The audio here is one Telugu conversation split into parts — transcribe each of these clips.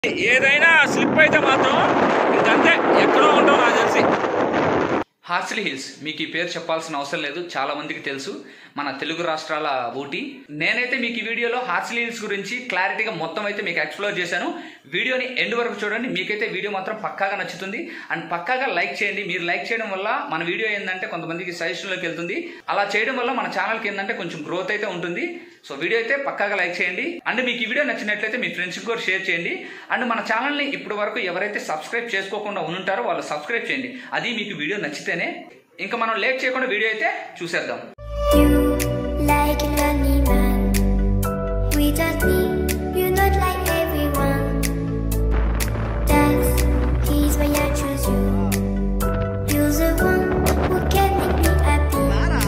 ఏదైనా స్లిప్ అయితే మాత్రం ఇంకంతే ఎక్కడో ఉంటాం నాకు తెలిసి హార్స్లీ హిల్స్ మీకు ఈ పేరు చెప్పాల్సిన అవసరం లేదు చాలా మందికి తెలుసు మన తెలుగు రాష్ట్రాల ఊటీ నేనైతే మీకు ఈ వీడియోలో హార్స్లీ హిల్స్ గురించి క్లారిటీగా మొత్తం అయితే మీకు ఎక్స్ప్లోర్ చేశాను వీడియోని ఎండ్ వరకు చూడండి మీకైతే వీడియో మాత్రం పక్కాగా నచ్చుతుంది అండ్ పక్కాగా లైక్ చేయండి మీరు లైక్ చేయడం వల్ల మన వీడియో ఏంటంటే కొంతమందికి సజెషన్లోకి వెళ్తుంది అలా చేయడం వల్ల మన ఛానల్కి ఏంటంటే కొంచెం గ్రోత్ అయితే ఉంటుంది సో వీడియో అయితే పక్కాగా లైక్ చేయండి అండ్ మీకు ఈ వీడియో నచ్చినట్లయితే మీ ఫ్రెండ్స్కి కూడా షేర్ చేయండి అండ్ మన ఛానల్ని ఇప్పటి వరకు ఎవరైతే సబ్స్క్రైబ్ చేసుకోకుండా ఉంటారో వాళ్ళు సబ్స్క్రైబ్ చేయండి అది మీకు వీడియో నచ్చితేనే ఇంకా మనం లేట్ చేయకుండా వీడియో అయితే చూసేద్దాం You like a lonely man without me. You're not like everyone. That's he's why I choose you. You're the one who can make me happy.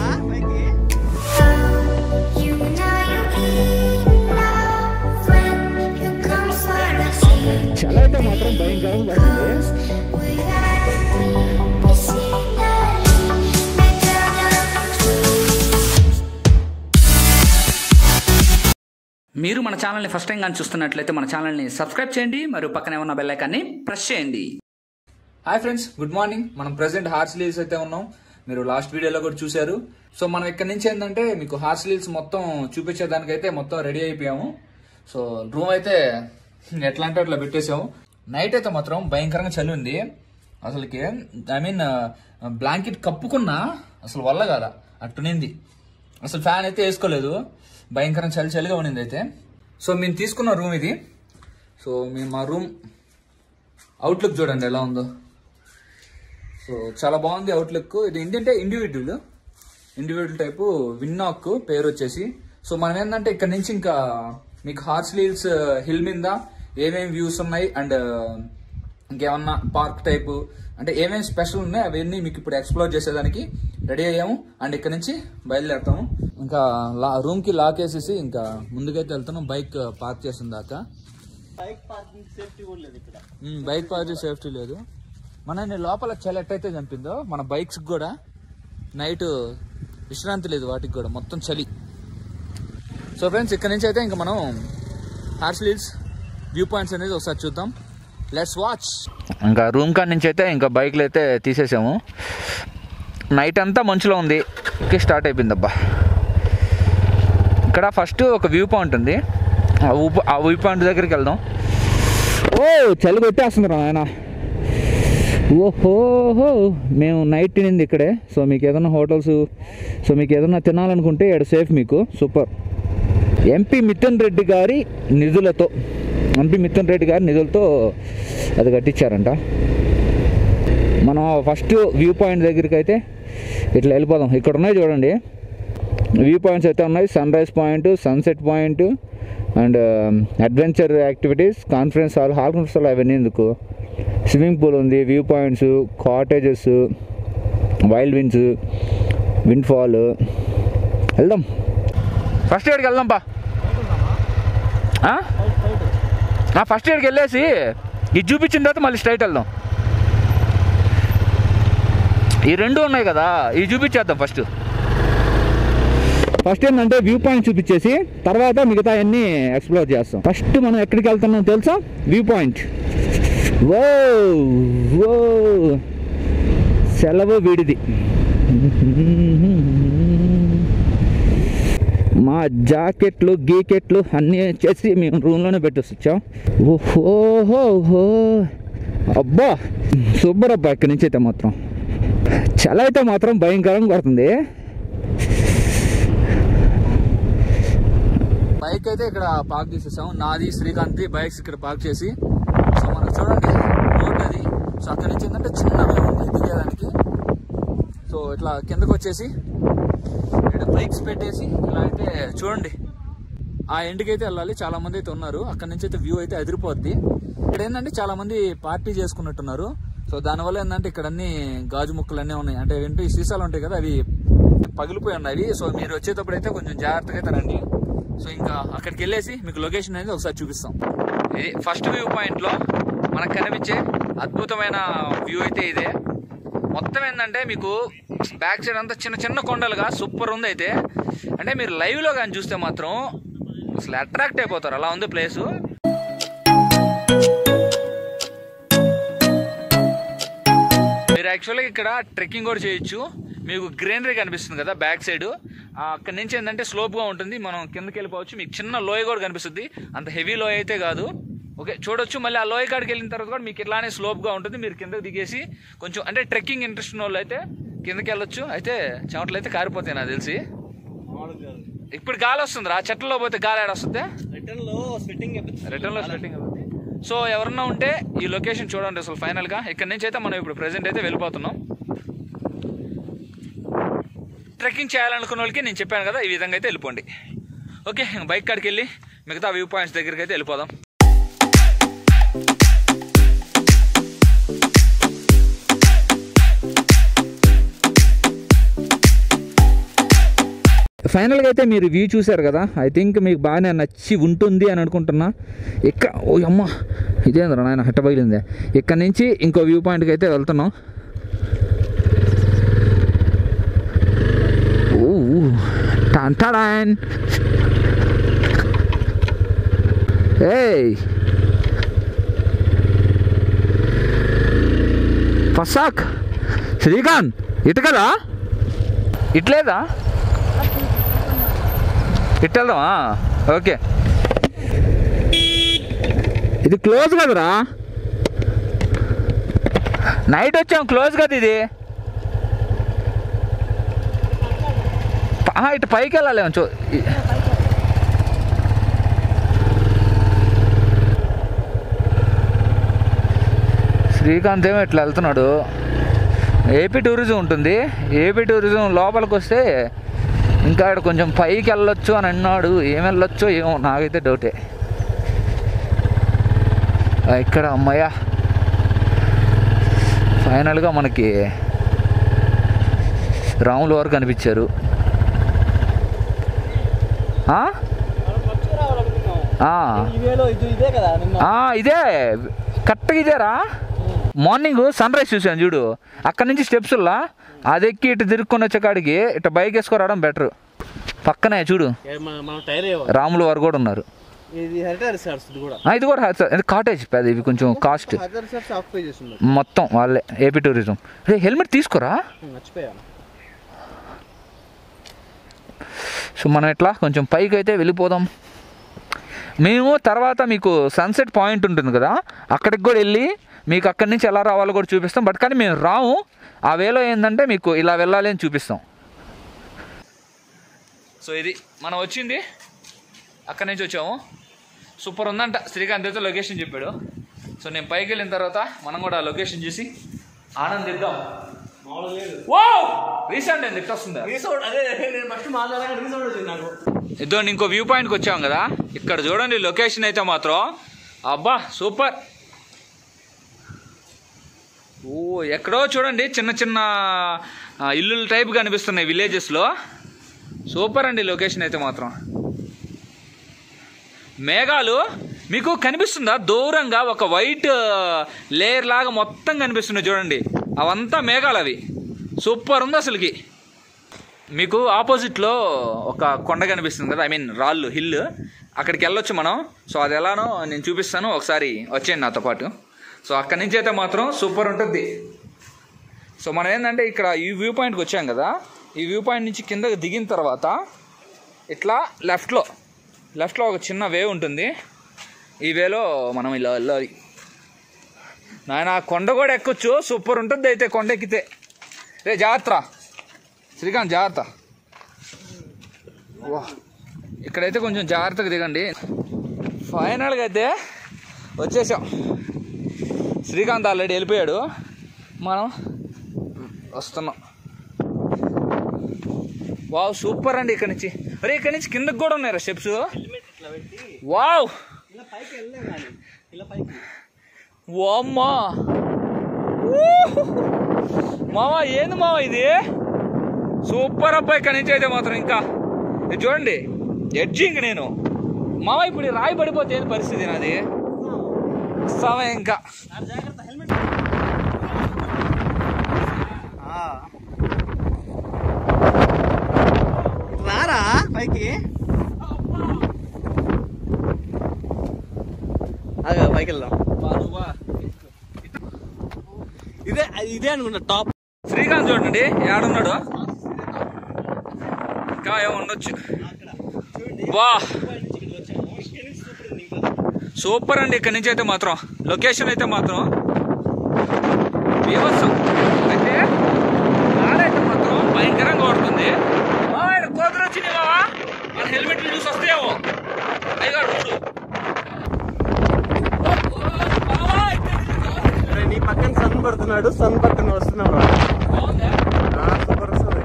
Oh, you know you're in love when you come for a seat. చలి అయితే మాత్రం భయంకరంగా పడుతుంది Without me, it's in the better than మీరు మన ఛానల్ని ఫస్ట్ టైం కానీ చూస్తున్నట్లయితే మన ఛానల్ని సబ్స్క్రైబ్ చేయండి మరియు పక్కనే ఉన్న బెల్ ఐకాన్ని ప్రెస్ చేయండి హాయ్ ఫ్రెండ్స్ గుడ్ మార్నింగ్ మనం ప్రెసెంట్ హార్స్ లీల్స్ అయితే ఉన్నాం మీరు లాస్ట్ వీడియోలో కూడా చూశారు సో మనం ఇక్కడ నుంచి ఏంటంటే మీకు హార్స్ లీల్స్ మొత్తం చూపించేదానికైతే మొత్తం రెడీ అయిపోయాము సో రూమ్ అయితే ఎట్లా అంటే అట్లా పెట్టేసాము నైట్ అయితే మాత్రం భయంకరంగా చలి ఉంది అసలుకి ఐ మీన్ బ్లాంకెట్ కప్పుకున్నా అసలు వల్ల కాదా అట్టునింది అసలు ఫ్యాన్ అయితే వేసుకోలేదు భయంకరంగా చలి చలిగా ఉండింది అయితే సో మేము తీసుకున్న రూమ్ ఇది సో మేము మా రూమ్ అవుట్లుక్ చూడండి ఎలా ఉందో సో చాలా బాగుంది అవుట్లుక్ ఇది ఏంటంటే ఇండివిజువల్ ఇండివిజువల్ టైపు విన్నాక్ పేరు వచ్చేసి సో మనం ఏంటంటే ఇక్కడ నుంచి ఇంకా మీకు హార్స్లీల్స్ హిల్ మీద ఏమేమి వ్యూస్ ఉన్నాయి అండ్ ఇంకేమన్నా పార్క్ టైపు అంటే ఏమేమి స్పెషల్ ఉన్నాయి అవన్నీ మీకు ఇప్పుడు ఎక్స్ప్లోర్ చేసేదానికి రెడీ అయ్యాము అండ్ ఇక్కడ నుంచి బయలుదేరుతాము ఇంకా లా రూమ్ కి లాక్ వేసేసి ఇంకా ముందుకైతే వెళ్తున్నాం బైక్ పార్క్ చేసిన దాకా ఉమ్, బైక్ పార్టీ సేఫ్టీ లేదు మన లోపల చలి ఎట్టయితే చంపిందో మన బైక్స్ కూడా నైట్ విశ్రాంతి లేదు వాటికి కూడా మొత్తం చలి సో ఫ్రెండ్స్ ఇక్కడ నుంచి అయితే ఇంకా మనం హార్స్లీల్స్ వ్యూ పాయింట్స్ అనేది ఒకసారి చూద్దాం లెట్స్ వాచ్ ఇంకా రూమ్ కాడ నుంచి అయితే ఇంకా బైక్లు అయితే తీసేసాము నైట్ అంతా మంచులో ఉంది ఓకే స్టార్ట్ అయిపోయింది అబ్బా ఇక్కడ ఫస్ట్ ఒక వ్యూ పాయింట్ ఉంది ఆ ఊప- ఆ వ్యూ పాయింట్ దగ్గరికి వెళ్దాం ఓ చలి కొట్టేస్తుంది రా నాయన ఓహోహో మేము నైట్ తినింది ఇక్కడే సో మీకు ఏదైనా హోటల్స్ సో మీకు ఏదైనా తినాలనుకుంటే ఇక్కడ సేఫ్ మీకు సూపర్ ఎంపీ మిథున్ రెడ్డి గారి నిధులతో ఎంపీ మిథున్ రెడ్డి గారి నిధులతో అది కట్టించారంట మనం ఫస్ట్ వ్యూ పాయింట్ దగ్గరికి అయితే ఇట్లా వెళ్ళిపోదాం ఇక్కడ ఉన్నాయి చూడండి వ్యూ పాయింట్స్ అయితే ఉన్నాయి sun rise point sunset point and adventure activities conference hall hall conference hall అవన్నీ ఎందుకు స్విమ్మింగ్ పూల్ ఉంది వ్యూ పాయింట్స్ కాటేజెస్ వైల్డ్ విన్స్ విండ్ ఫాల్ వెళ్దాం ఫస్ట్ ఇయర్కి వెళ్దాం పా ఫస్ట్ ఇయర్కి వెళ్ళేసి ఇది చూపించిన తర్వాత మళ్ళీ స్ట్రైట్ వెళ్దాం ఈ రెండు ఉన్నాయి కదా ఇవి చూపించేద్దాం ఫస్ట్ ఫస్ట్ ఏంటంటే వ్యూ పాయింట్ చూపించేసి తర్వాత మిగతా అన్ని ఎక్స్ప్లోర్ చేస్తాం ఫస్ట్ మనం ఎక్కడికి వెళ్తున్నాం తెలుసా వ్యూ పాయింట్ ఓ ఓ సెలవు విడిది మా జాకెట్లు గీకెట్లు అన్నీ వచ్చేసి మేము రూమ్లోనే పెట్టేసి వచ్చాం ఓహో అబ్బా సూపర్ అబ్బా ఇక్కడి నుంచి అయితే మాత్రం చలి అయితే మాత్రం భయంకరంగా కొడుతుంది బైక్ అయితే ఇక్కడ పార్క్ చేసేసాం నాది శ్రీకాంత్ బైక్స్ ఇక్కడ పార్క్ చేసి సో మనకు చూడండి రోడ్ అది సో అక్కడి నుంచి ఏంటంటే చిన్నగా ఉంది దిగేదానికి సో ఇట్లా కిందకు వచ్చేసి ఇక్కడ బైక్స్ పెట్టేసి ఇలా అయితే చూడండి ఆ ఎండ్కి అయితే వెళ్ళాలి చాలా మంది అయితే ఉన్నారు అక్కడ నుంచి అయితే వ్యూ అయితే అదిరిపోద్ది ఇక్కడ ఏంటంటే చాలా మంది పార్టీ చేసుకున్నట్టున్నారు సో దానివల్ల ఏంటంటే ఇక్కడ అన్ని గాజు ముక్కలు అన్నీ ఉన్నాయి అంటే ఏంటి సీసాలు ఉంటాయి కదా అవి పగిలిపోయి ఉన్నాయి సో మీరు వచ్చేటప్పుడు అయితే కొంచెం జాగ్రత్తగా అయితే రండి సో ఇంకా అక్కడికి వెళ్ళేసి మీకు లొకేషన్ అనేది ఒకసారి చూపిస్తాం ఇది ఫస్ట్ వ్యూ పాయింట్ లో మనకు కనిపించే అద్భుతమైన వ్యూ అయితే ఇదే మొత్తం ఏంటంటే మీకు బ్యాక్ సైడ్ అంతా చిన్న చిన్న కొండలుగా సూపర్ ఉంది అయితే అంటే మీరు లైవ్ లో కానీ చూస్తే మాత్రం అసలు అట్రాక్ట్ అయిపోతారు అలా ఉంది ప్లేస్ యాక్చువల్గా ఇక్కడ ట్రెక్కింగ్ కూడా చేయొచ్చు మీకు గ్రీనరీ కనిపిస్తుంది కదా బ్యాక్ సైడ్ అక్కడ నుంచి ఏంటంటే స్లోప్గా ఉంటుంది మనం కిందకి వెళ్ళిపోవచ్చు మీకు చిన్న లోయ కూడా కనిపిస్తుంది అంత హెవీ లోయ అయితే కాదు ఓకే చూడొచ్చు మళ్ళీ ఆ లోయ కాడికి వెళ్ళిన తర్వాత కూడా మీకు ఇట్లానే స్లోప్గా ఉంటుంది మీరు కిందకి దిగేసి కొంచెం అంటే ట్రెక్కింగ్ ఇంట్రెస్ట్ ఉన్న వాళ్ళు అయితే కిందకి వెళ్ళొచ్చు అయితే చెమటలు అయితే కారిపోతాయి నాకు తెలిసి ఇప్పుడు గాలి వస్తుంది రా చెట్లలో పోతే గాలి ఆడ వస్తుంది రిటర్న్ లో స్వెట్టింగ్ రిటర్న్ లో స్టార్టింగ్ అవుతుంది సో ఎవరన్నా ఉంటే ఈ లొకేషన్ చూడండి అసలు ఫైనల్ గా ఇక్కడ నుంచి అయితే మనం ఇప్పుడు ప్రెసెంట్ అయితే వెళ్ళిపోతున్నాం ట్రెక్కింగ్ చేయాలనుకున్న వాళ్ళకి నేను చెప్పాను కదా ఈ విధంగా అయితే వెళ్ళిపోండి ఓకే బైక్ కాడికి వెళ్ళి మిగతా వ్యూ పాయింట్స్ దగ్గరికి అయితే వెళ్ళిపోదాం ఫైనల్గా అయితే మీరు వ్యూ చూశారు కదా ఐ థింక్ మీకు బాగానే నచ్చి ఉంటుంది అని అనుకుంటున్నా ఇక్కడ ఓ అమ్మ ఇదేంద్ర నాయన హెట్ట పగిలిందే ఇక్కడ నుంచి ఇంకో వ్యూ పాయింట్కి అయితే వెళ్తున్నాం ఓ టన్ టడాన్ ఏయ్ ఫసాక్ శ్రీకాంత్ ఇటు కదా ఇట్లేదా ఇటు వెళ్దామా ఓకే ఇది క్లోజ్ కదరా నైట్ వచ్చాం క్లోజ్ కదా ఇది ప- ఇటు పైకి వెళ్ళాలి చూ ఈ- శ్రీకాంత్ ఏమో ఇట్లా వెళ్తున్నాడు ఏపీ టూరిజం ఉంటుంది ఏపీ టూరిజం లోపలికి వస్తే ఇంకా ఇక్కడ కొంచెం పైకి వెళ్ళొచ్చు అని అన్నాడు ఏం వెళ్ళొచ్చో ఏమో నాకైతే డౌటే ఆ, ఇక్కడ అమ్మయ్య ఫైనల్గా మనకి రాములు వారు కనిపించారు ఆ? ఆ. ఇదేలో ఇది ఇదే కదా నిన్న ఆ, ఇదే కరెక్ట్గా ఇదేరా మార్నింగ్ సన్ రైజ్ చూసాను చూడు అక్కడ నుంచి స్టెప్స్లా అది ఎక్కి ఇటు తిరుక్కొని వచ్చే కాడికి ఇటు బైక్ వేసుకోరావడం బెటర్ పక్కనే చూడు ఏ మన మన టైర్ రాములు వారు కూడా ఉన్నారు ఇది హెరిటేజ్ రిసార్ట్స్ ఇది కూడా ఆ, ఇది కూడా హై- ఇది కాటేజ్ పెద్ద ఇవి కొంచెం కాస్ట్ హెరిటేజ్ రిసార్ట్స్ ఆఫ్ పే చేస్తున్నారు మొత్తం వాళ్ళే ఏపీ టూరిజం రే హెల్మెట్ తీసుకోరా మర్చిపోయాను సో మనం ఇట్లా కొంచెం పైకి అయితే వెళ్ళిపోదాం మేము తర్వాత మీకు సన్సెట్ పాయింట్ ఉంటుంది కదా అక్కడికి కూడా వెళ్ళి మీకు అక్కడి నుంచి ఎలా రావాలో కూడా చూపిస్తాం బట్ కానీ మేము రాము ఆ వేలో ఏంటంటే మీకు ఇలా వెళ్ళాలి అని చూపిస్తాం సో ఇది మనం వచ్చింది అక్కడి నుంచి వచ్చాము సూపర్ ఉందంట శ్రీకాంత్ అయితే లొకేషన్ చెప్పాడు సో నేను పైకి వెళ్ళిన తర్వాత మనం కూడా ఆ లొకేషన్ చూసి ఆనందిద్దాం మామూలుగా లేదు ఓ రీసెంట్ అయింది ఇట్లా వస్తుందా రీసౌండ్ అదే నేను ఫస్ట్ మాట్లాడగా రీసౌండ్ వచ్చింది నాకు ఇదో ఇంకో వ్యూ పాయింట్కి వచ్చాం కదా ఇక్కడ చూడండి లొకేషన్ అయితే మాత్రం అబ్బా సూపర్ ఓ ఎక్కడో చూడండి చిన్న చిన్న ఆ, ఇల్లుల టైప్ కనిపిస్తున్నాయి విలేజెస్లో సూపర్ అండి లొకేషన్ అయితే మాత్రం మేఘాలు మీకు కనిపిస్తుందా దూరంగా ఒక వైట్ లేయర్ లాగా మొత్తం కనిపిస్తున్నాయి చూడండి అవంతా మేఘాలు అవి సూపర్ ఉంది అసలుకి మీకు ఆపోజిట్లో ఒక కొండ కనిపిస్తుంది కదా ఐ మీన్ రాళ్ళు హిల్ అక్కడికి వెళ్ళొచ్చు మనం సో అది ఎలానో నేను చూపిస్తాను ఒకసారి వచ్చేయండి నాతో పాటు సో అక్కడి నుంచి అయితే మాత్రం సూపర్ ఉంటుంది సో మనం ఏంటంటే ఇక్కడ ఈ వ్యూ పాయింట్కి వచ్చాం కదా ఈ వ్యూ పాయింట్ నుంచి కిందకి దిగిన తర్వాత ఇట్లా లెఫ్ట్లో లెఫ్ట్లో ఒక చిన్న వే ఉంటుంది ఈ వేలో మనం ఇలా వెళ్ళాలి నాయన ఆ కొండ కూడా ఎక్కొచ్చు సూపర్ ఉంటుంది అయితే కొండ ఎక్కితే రే జాగ్రత్త శ్రీకాంత్ జాగ్రత్త వా ఇక్కడైతే కొంచెం జాగ్రత్తగా దిగండి ఫైనల్గా అయితే వచ్చేసాం శ్రీకాంత్ ఆల్రెడీ వెళ్ళిపోయాడు మనం వస్తున్నాం వావ్ సూపర్ అండి ఇక్కడ నుంచి అరే ఇక్కడ నుంచి కిందకి కూడా ఉన్నారా స్టెప్స్ హెల్మెట్ ఇట్లా పెట్టి వావ్ ఇలా పైకి వెళ్ళలేం కానీ ఇలా పైకి వామ్మా మావా ఏంది మావా ఇది సూపర్ అబ్బాయి ఇక్కడ నుంచి అయితే మాత్రం ఇంకా ఇది చూడండి ఎడ్జింగ్ నేను మావ ఇప్పుడు ఈ రాయి పడిపోతే ఏంది పరిస్థితి నాది సమయం ఇంకా ఆ జాగ్రత్త హెల్మెట్ రారా పైకి అదే పైకి వెళ్దాం ఇదే ఇదే అనుకుంటా టాప్ శ్రీకాంత్ చూడండి ఏడున్నాడు ఇంకా ఏమో ఉండొచ్చు వా సూపర్ అండి ఇక్కడ నుంచి అయితే మాత్రం లొకేషన్ అయితే మాత్రం బీభత్సం అయితే నాడైతే మాత్రం భయంకరంగా కొడుతుంది ఆ, ఈడ కోతులు వచ్చినాయి బావా మన హెల్మెట్లు చూసి వస్తాయేమో అయ్యగారు చూడు ఓ, ఓ, బావా, ఇక్కడ నుంచి కోతులు. అరే, నీ పక్కన సన్ పడుతున్నాడు సన్ పక్కన వస్తున్నావు రా. బాగుందా? ఆ, సూపర్ వస్తుంది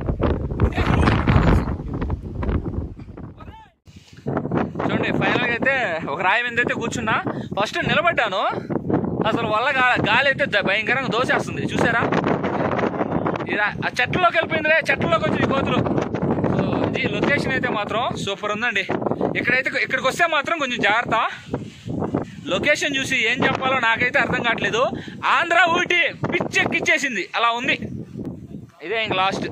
చూడండి ఫైనల్ గా అయితే ఒక రాయి మీద అయితే కూర్చున్నా ఫస్ట్ నిలబడ్డాను అసలు వల్ల గా- గాలి అయితే ద- భయంకరంగా దోసేస్తుంది చూసారా ఇది ఆ- ఆ చెట్లలోకి వెళ్ళిపోయిందిలే చెట్లలోకి వచ్చింది కోతులు సో ఇది లొకేషన్ అయితే మాత్రం సూపర్ ఉందండి ఇక్కడైతే ఇక్కడికి వస్తే మాత్రం కొంచెం జాగ్రత్త లొకేషన్ చూసి ఏం చెప్పాలో నాకైతే అర్థం కావట్లేదు ఆంధ్ర ఊటి పిచ్చెక్కిచ్చేసింది అలా ఉంది ఇదే ఇంక లాస్ట్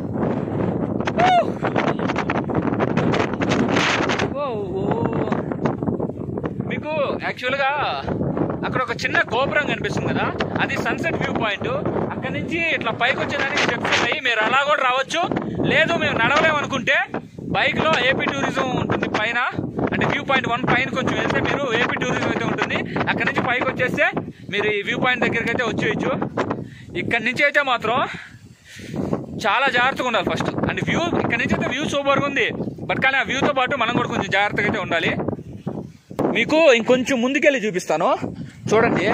ఓ, ఓ. మీకు యాక్చువల్గా అక్కడ ఒక చిన్న గోపురం కనిపిస్తుంది కదా అది సన్సెట్ వ్యూ పాయింట్ అక్కడ నుంచి ఇట్లా పైకి వచ్చేదానికి స్టెప్స్ ఉన్నాయి మీరు అలా కూడా రావచ్చు లేదు మేము నడవలేము అనుకుంటే బైక్ లో ఏపీ టూరిజం ఉంటుంది పైన అంటే వ్యూ పాయింట్ వన్ పైన కొంచెం వెళ్తే మీరు ఏపీ టూరిజం అయితే ఉంటుంది అక్కడ నుంచి పైకి వచ్చేస్తే మీరు ఈ వ్యూ పాయింట్ దగ్గరికి అయితే వచ్చేయచ్చు ఇక్కడ నుంచి అయితే మాత్రం చాలా జాగ్రత్తగా ఉండాలి ఫస్ట్ అండ్ వ్యూ ఇక్కడ నుంచి అయితే వ్యూ సూపర్గా ఉంది బట్ కానీ ఆ వ్యూతో పాటు మనం కూడా కొంచెం జాగ్రత్తగా అయితే ఉండాలి మీకు ఇంకొంచెం ముందుకెళ్ళి చూపిస్తాను చూడండి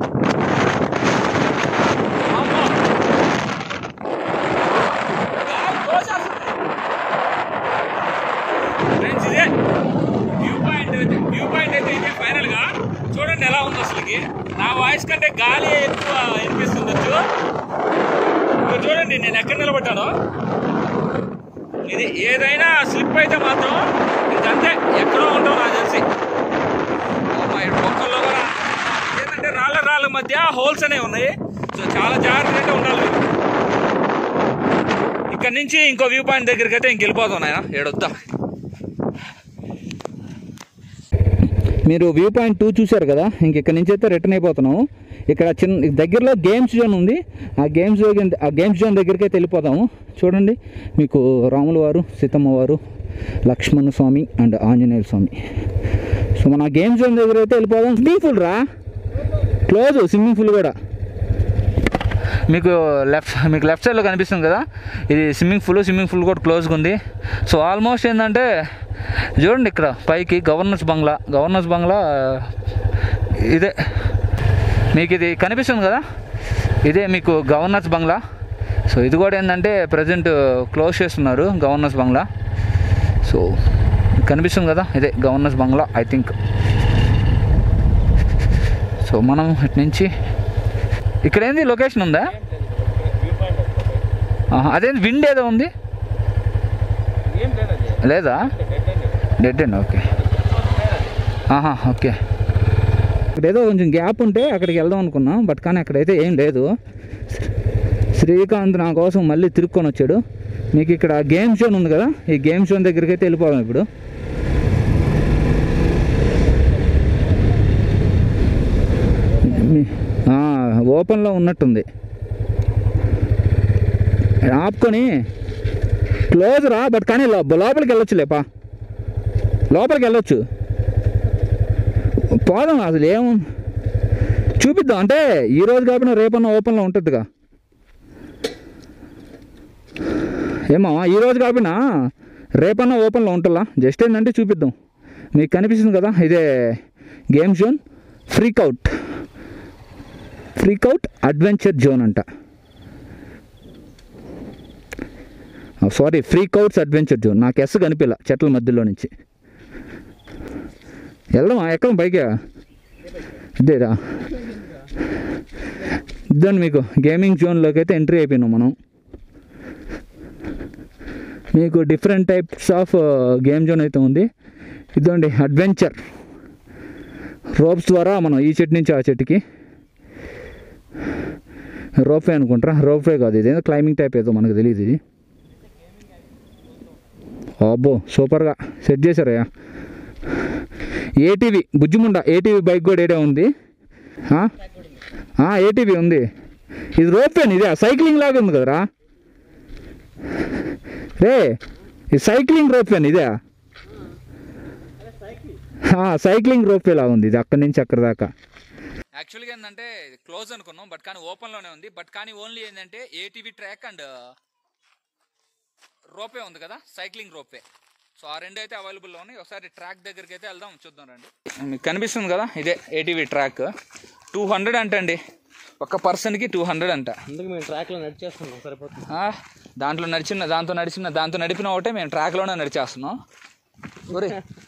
అమ్మో. గాలి తోసేస్తుంది. Friends, ఇదే వ్యూ పాయింట్ అయితే వ్యూ పాయింట్ అయితే ఇదే ఫైనల్ గా చూడండి ఎలా ఉంది అసలుకి నా వాయిస్ కంటే గాలి ఎక్కువ వినిపిస్తుండొచ్చు ఇదిగో చూడండి నేను ఎక్కడ నిలబడ్డానో ఇది ఏదైనా స్లిప్ అయితే మాత్రం ఇదంతే ఎక్కడో ఉంటాం నాకు తెలిసి ఓ మై బొక్కల్లో కూడా ఏంటంటే రాళ్ళ రాళ్ళ మధ్య హోల్స్ అనేవి ఉన్నాయి సో చాలా జాగ్రత్తగా ఉండాలి ఇక్కడ నుంచి ఇంకో వ్యూ పాయింట్ దగ్గరికి అయితే ఇంక వెళ్ళిపోతాం నాయన ఏడొద్దా మీరు వ్యూ పాయింట్ టూ చూశారు కదా ఇంక ఇక్కడ నుంచి అయితే రిటర్న్ అయిపోతున్నాము ఇక్కడ చిన్న దగ్గరలో గేమ్స్ జోన్ ఉంది ఆ గేమ్స్ జోన్ ఆ గేమ్స్ జోన్ దగ్గరికి అయితే వెళ్ళిపోతాము చూడండి మీకు రాముల వారు సీతమ్మ వారు లక్ష్మణ స్వామి అండ్ ఆంజనేయ స్వామి సో మన గేమ్ జోన్ దగ్గర అయితే వెళ్ళిపోదాం స్విమ్మింగ్ పూల్ రా క్లోజ్ స్విమ్మింగ్ పూల్ కూడా మీకు లెఫ్ట్ మీకు లెఫ్ట్ సైడ్లో కనిపిస్తుంది కదా ఇది స్విమ్మింగ్ పూల్ స్విమ్మింగ్ పూల్ కూడా క్లోజ్గా ఉంది సో ఆల్మోస్ట్ ఏంటంటే చూడండి ఇక్కడ పైకి గవర్నర్స్ బంగ్లా గవర్నర్స్ బంగ్లా ఇదే మీకు ఇది కనిపిస్తుంది కదా ఇదే మీకు గవర్నర్స్ బంగ్లా సో ఇది కూడా ఏంటంటే ప్రజెంట్ క్లోజ్ చేస్తున్నారు గవర్నర్స్ బంగ్లా సో కనిపిస్తుంది కదా ఇదే governor's bungalow I think so మనం ఇటు నుంచి ఇక్కడ ఏంది లొకేషన్ ఉందా ఆహా, అదేంది విండ్ ఏదో ఉంది లేదా డెడ్ అండ్ ఓకే ఆహా ఓకే ఇక్కడ ఏదో కొంచెం గ్యాప్ ఉంటే అక్కడికి వెళ్దాం అనుకున్నాం బట్ కానీ అక్కడైతే ఏం లేదు శ్రీకాంత్ నా కోసం మళ్ళీ తిరుక్కొని వచ్చాడు మీకు ఇక్కడ గేమ్ జోన్ ఉంది కదా ఈ గేమ్ జోన్ దగ్గరికి అయితే వెళ్ళిపోదాం ఇప్పుడు మీ- ఆ, ఓపెన్లో ఉన్నట్టుంది ఆపుకొని క్లోజ్ రా బట్ కానీ లో- లోపలికి వెళ్ళొచ్చు లేపా లోపలికి వెళ్ళొచ్చు పోదాం అసలు ఏం చూపిద్దాం అంటే ఈ రోజు కాకుండా రేపన్నా ఓపెన్లో ఉంటుందిగా ఏమో ఈ రోజు కాకుండా రేపన్నా ఓపెన్లో ఉంటుందా జస్ట్ ఏంటంటే చూపిద్దాం మీకు కనిపిస్తుంది కదా ఇదే game zone freakout freakout adventure zone అంట సారీ ఫ్రీకౌట్స్ అడ్వెంచర్ జోన్ నాకు ఎస్ కనిపిల్ల చెట్ల మధ్యలో నుంచి వెళ్దామా ఎక్కడ పైకి ఇదేరా ఇద్దండి మీకు గేమింగ్ జోన్లోకి అయితే ఎంట్రీ అయిపోయినాం మనం మీకు different types of game zone అయితే ఉంది ఇదండి అడ్వెంచర్ రోప్స్ ద్వారా మనం ఈ చెట్టు నుంచి ఆ చెట్టుకి రోప్వే అనుకుంటారా రోప్వే కాదు ఇది ఏదో క్లైంబింగ్ టైప్ ఏదో మనకు తెలియదు ఇది అబ్బో సూపర్గా సెట్ చేశారయ్యా ఏటీవీ బుజ్జిముండ ఏటీవీ బైక్ కూడా ఏడే ఉంది ఆ? ఆ, ఏటీవీ ఉంది ఇది రోపేన్ ఇదే సైక్లింగ్ లాగా ఉంది కదరా రే ఇది సైక్లింగ్ రోపేన్ ఇదే ఆ, సైక్లింగ్ రోపే లాగా ఉంది ఇది అక్కడి నుంచి అక్కడి దాకా యాక్చువల్గా ఏంటంటే క్లోజ్ అనుకున్నాం బట్ కానీ ఓపెన్లోనే ఉంది బట్ కానీ ఓన్లీ ఏంటంటే ఏటీవీ ట్రాక్ అండ్ రోపే ఉంది కదా సైక్లింగ్ రోపే సో ఆ రెండు అయితే అవైలబుల్లో ఉన్నాయి ఒకసారి ట్రాక్ దగ్గరికి అయితే వెళ్దాం చూద్దాం రండి మీకు కనిపిస్తుంది కదా ఇదే ఏటీవీ ట్రాక్ టూ హండ్రెడ్ అంట అండి ఒక పర్సన్కి టూ హండ్రెడ్ అంట అందుకు మేము ట్రాక్ లో నడిచేస్తున్నాం సరిపోతుంది ఆ, దాంట్లో నడిచిన దాంతో నడిచిన దాంతో నడిపిన ఒకటే మేము ట్రాక్లోనే నడిచేస్తున్నాం ఒరే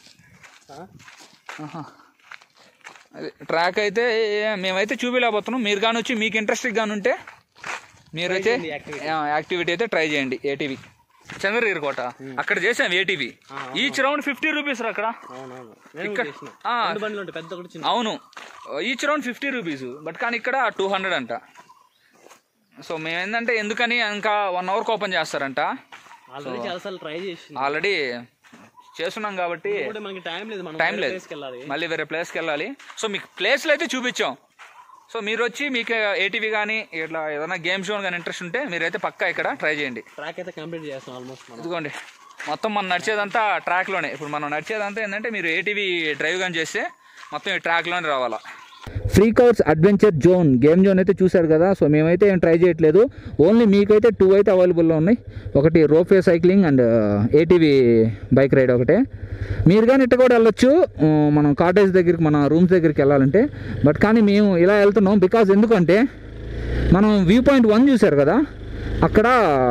ఆహా. అది ట్రాక్ అయితే మేమైతే చూపించలేకపోతున్నాం మీరు కానీ వచ్చి మీకు ఇంట్రెస్టింగ్ గాని ఉంటే మీరైతే ఆ, యాక్టివిటీ అయితే ట్రై చేయండి ఏటీవీ చంద్రగిరి కోట అక్కడ చేసాం ATV each round fifty rupees అక్కడ అవునవును నేను ఇక్కడ- చేసిన ఆ. రెండు బండ్లు ఉంటాయి పెద్ద ఒకటి చిన్న అవును each round fifty rupees but కానీ ఇక్కడ టూ హండ్రెడ్ అంట సో మేము ఏంటంటే ఎందుకని ఇంకా వన్ అవర్కి ఓపెన్ చేస్తారంట ఆల్రెడీ చాలాసార్లు ట్రై చేసి ఆల్రెడీ చేస్తున్నాం కాబట్టి కూడా మనకి టైం లేదు మనం టైం వేరే లేదు place కి వెళ్ళాలి మళ్ళీ వేరే ప్లేస్కి వెళ్ళాలి సో మీకు ప్లేస్లు అయితే చూపించాం సో మీరు వచ్చి మీకు ఏటీవీ కానీ ఇట్లా ఏదైనా గేమ్ షో కానీ ఇంట్రెస్ట్ ఉంటే మీరైతే పక్కా ఇక్కడ ట్రై చేయండి ట్రాక్ అయితే కంప్లీట్ చేస్తాం ఆల్మోస్ట్ మనం ఇదిగోండి మొత్తం మనం నడిచేదంతా ట్రాక్లోనే ఇప్పుడు మనం నడిచేదంతా ఏంటంటే మీరు ఏటీవీ డ్రైవ్ కానీ చేస్తే మొత్తం ఈ ట్రాక్లోనే రావాలా free covers adventure zone game zone అయితే చూశారు కదా సో మేమైతే ఏం ట్రై చేయట్లేదు ఓన్లీ మీకైతే టూ అయితే అవైలబుల్లో ఉన్నాయి ఒకటి rope cycling and ATV bike ride ఒకటే మీరు కానీ ఇట్ట కూడా వెళ్ళొచ్చు ఆ, మనం కాటేజ్ దగ్గరికి మన రూమ్స్ దగ్గరికి వెళ్ళాలంటే బట్ కానీ మేము ఇలా వెళ్తున్నాం బికాజ్ ఎందుకంటే మనం వ్యూ పాయింట్ వన్ చూశారు కదా అక్కడ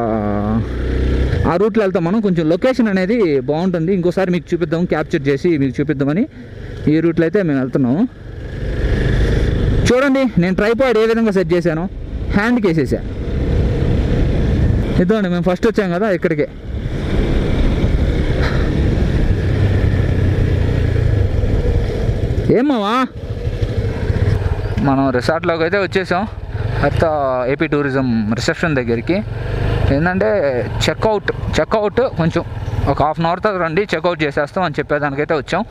ఆ రూట్లో వెళ్తాం మనం కొంచెం లొకేషన్ అనేది బాగుంటుంది ఇంకోసారి మీకు చూపిద్దాం క్యాప్చర్ చేసి మీకు చూపిద్దామని ఈ రూట్లో అయితే మేము వెళ్తున్నాము చూడండి నేను ట్రైపాడ్ ఏ విధంగా సెట్ చేశాను హ్యాండ్కి వేసేసా ఇదిగోండి మేము ఫస్ట్ వచ్చాం కదా ఇక్కడికే ఏమావా మనం రిసార్ట్లోకి అయితే వచ్చేసాం అత్త ఏపీ టూరిజం రిసెప్షన్ దగ్గరికి ఏంటంటే చెక్అవుట్ చెక్అవుట్ కొంచెం ఒక హాఫ్ అన్ అవర్ తర్వాత రండి చెక్అవుట్ చేసేస్తాం అని చెప్పేదానికైతే వచ్చాం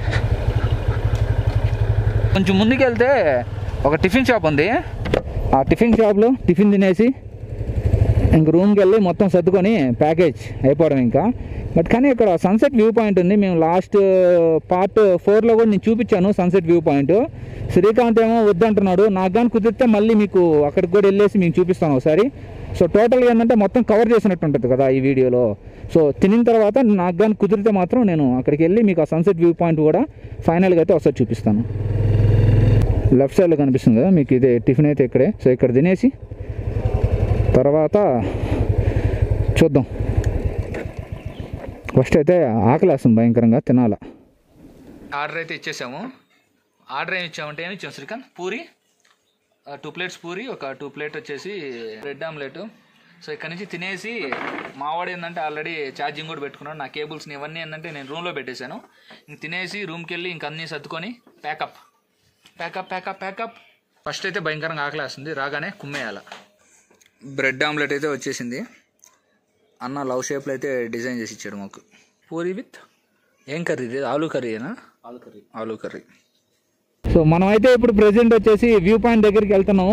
కొంచెం ముందుకు వెళ్తే ఒక టిఫిన్ షాప్ ఉంది ఆ టిఫిన్ షాప్లో టిఫిన్ తినేసి ఇంక రూమ్కి వెళ్ళి మొత్తం సర్దుకొని ప్యాకేజ్ అయిపోవడం ఇంకా బట్ కానీ ఇక్కడ సన్సెట్ వ్యూ పాయింట్ ఉంది మేము లాస్ట్ పార్ట్ ఫోర్లో కూడా నేను చూపించాను సన్సెట్ వ్యూ పాయింట్ శ్రీకాంత్ ఏమో వద్దంటున్నాడు నాకు కానీ కుదిరితే మళ్ళీ మీకు అక్కడికి కూడా వెళ్ళేసి మేము చూపిస్తాను ఒకసారి సో టోటల్గా ఏంటంటే మొత్తం కవర్ చేసినట్టు ఉంటుంది కదా ఈ వీడియోలో సో తినిన తర్వాత నాకు కానీ కుదిరితే మాత్రం నేను అక్కడికి వెళ్ళి మీకు ఆ సన్సెట్ వ్యూ పాయింట్ కూడా ఫైనల్గా అయితే ఒకసారి చూపిస్తాను లెఫ్ట్ సైడ్లో కనిపిస్తుంది కదా మీకు ఇదే టిఫిన్ అయితే ఇక్కడే సో ఇక్కడ తినేసి తర్వాత చూద్దాం ఫస్ట్ అయితే ఆకలేస్తుంది భయంకరంగా తినాల ఆర్డర్ అయితే ఇచ్చేసాము ఆర్డర్ ఏమి ఇచ్చామంటే ఏమి ఇచ్చాం శ్రీకాంత్ పూరి టూ ప్లేట్స్ పూరి ఒక టూ ప్లేట్ వచ్చేసి బ్రెడ్ ఆమ్లెట్ సో ఇక్కడ నుంచి తినేసి మావాడు ఏంటంటే ఆల్రెడీ ఛార్జింగ్ కూడా పెట్టుకున్నాడు నా కేబుల్స్ని ఇవన్నీ ఏంటంటే నేను రూమ్లో పెట్టేశాను ఇంక తినేసి రూమ్కి వెళ్ళి ఇంక అన్నీ సర్దుకొని pack up pack up pack up pack up first అయితే భయంకరంగా ఆకలేస్తుంది రాగానే కుమ్మేయాల బ్రెడ్ ఆమ్లెట్ అయితే వచ్చేసింది అన్న లవ్ షేప్లో అయితే డిజైన్ చేసి ఇచ్చాడు మాకు పూరి విత్ ఏం కర్రీ ఇది ఆలూ కర్రీనా ఆలు కర్రీ ఆలూ కర్రీ సో మనం అయితే ఇప్పుడు ప్రెసెంట్ వచ్చేసి వ్యూ పాయింట్ దగ్గరికి వెళ్తున్నాము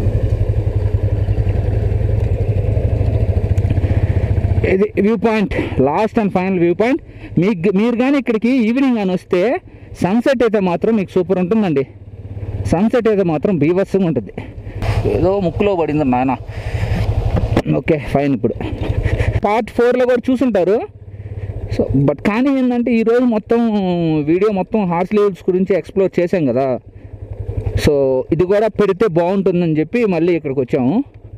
ఇది view point last and final view point మీకు మీరు కానీ ఇక్కడికి ఈవినింగ్ అని వస్తే సన్సెట్ అయితే మాత్రం మీకు సూపర్ ఉంటుందండి సన్సెట్ అయితే మాత్రం బీభత్సంగా ఉంటుంది ఏదో ముక్కులో పడింది నాయన ఓకే ఫైన్ ఇప్పుడు పార్ట్ ఫోర్లో కూడా చూసుంటారు సో బట్ కానీ ఏంటంటే ఈరోజు మొత్తం వీడియో మొత్తం హార్స్ లెవెల్స్ గురించి ఎక్స్ప్లోర్ చేసాం కదా సో ఇది కూడా పెడితే బాగుంటుందని చెప్పి మళ్ళీ ఇక్కడికి వచ్చాము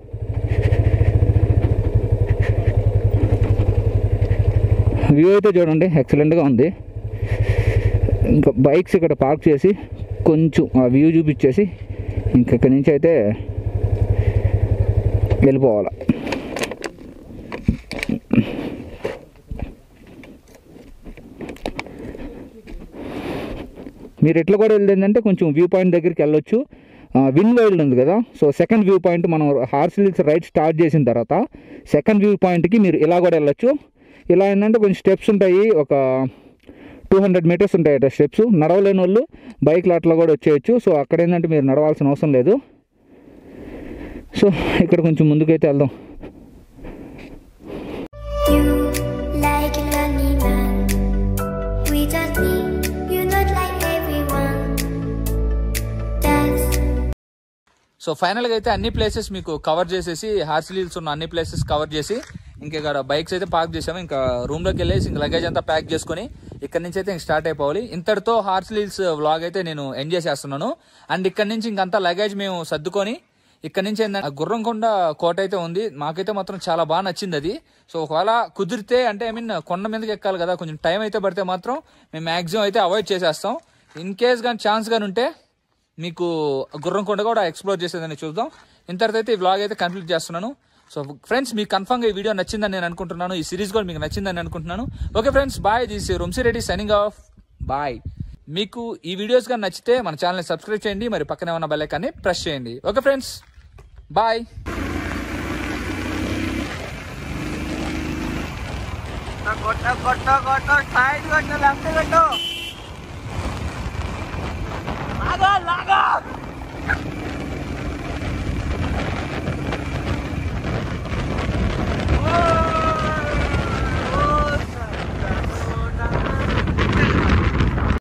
వ్యూ అయితే చూడండి ఎక్సలెంట్గా ఉంది ఇంకా బైక్స్ ఇక్కడ పార్క్ చేసి కొంచెం ఆ వ్యూ చూపించేసి ఇంక ఇక్కడి నుంచి అయితే వెళ్ళిపోవాలి మీరు ఎట్లా కూడా వెళ్ళిందంటే కొంచెం వ్యూ పాయింట్ దగ్గరికి వెళ్ళొచ్చు విన్ వైల్డ్ ఉంది కదా సో సెకండ్ వ్యూ పాయింట్ మనం హార్స్ హిల్స్ రైడ్ స్టార్ట్ చేసిన తర్వాత సెకండ్ వ్యూ పాయింట్కి మీరు ఇలా కూడా వెళ్ళొచ్చు ఇలా ఏంటంటే కొంచెం స్టెప్స్ ఉంటాయి ఒక టూ హండ్రెడ్ మీటర్స్ ఉంటాయట స్టెప్స్ నడవలేని వాళ్ళు బైక్లు అట్లా కూడా వచ్చేయచ్చు సో అక్కడ ఏంటంటే మీరు నడవాల్సిన అవసరం లేదు సో ఇక్కడ కొంచెం ముందుకైతే వెళ్దాం You like a lonely man without me. You're not like everyone. That's so ఫైనల్గా అయితే అన్ని ప్లేసెస్ మీకు కవర్ చేసేసి హార్సిల్ హిల్స్ ఉన్న అన్ని ప్లేసెస్ కవర్ చేసి ఇంకా ఇక్కడ బైక్స్ అయితే పార్క్ చేసాము ఇంకా రూమ్లోకి వెళ్ళేసి ఇంకా లగేజ్ అంతా ప్యాక్ చేసుకొని ఇక్కడ నుంచి అయితే ఇంక స్టార్ట్ అయిపోవాలి ఇంతటితో హార్సిల్ హిల్స్ వ్లాగ్ అయితే నేను ఎంజాయ్ చేస్తున్నాను అండ్ ఇక్కడ నుంచి ఇంకంతా లగేజ్ మేము సర్దుకొని ఇక్కడ నుంచి ఏంటంటే గుర్రంకొండ కోట అయితే ఉంది మాకైతే మాత్రం చాలా బాగా నచ్చింది అది సో ఒకవేళ కుదిరితే అంటే ఐ మీన్ కొండ మీదకి ఎక్కాలి కదా కొంచెం టైం అయితే పడితే మాత్రం మేము మాక్సిమం అయితే అవాయిడ్ చేసేస్తాం ఇన్ కేస్ కానీ ఛాన్స్ కానీ ఉంటే మీకు గుర్రంకొండ కూడా ఎక్స్ప్లోర్ చేసేదని చూద్దాం ఇంతటితో అయితే ఈ వ్లాగ్ అయితే కంప్లీట్ చేస్తున్నాను సో ఫ్రెండ్స్ మీకు కన్ఫర్మ్గా ఈ వీడియో నచ్చిందని నేను అనుకుంటున్నాను ఈ సిరీస్ కూడా మీకు నచ్చిందని అనుకుంటున్నాను okay friends bye this Rumsi Reddy signing off bye మీకు ఈ వీడియోస్ కానీ నచ్చితే మన ఛానల్ని సబ్స్క్రైబ్ చేయండి మరి పక్కనే ఉన్న బెల్ ఐకాన్ని ప్రెస్ చేయండి ఓకే ఫ్రెండ్స్ బాయ్ కొట్ట కొట్ట కొట్ట సైడ్ కొట్ట లెఫ్ట్ కొట్టు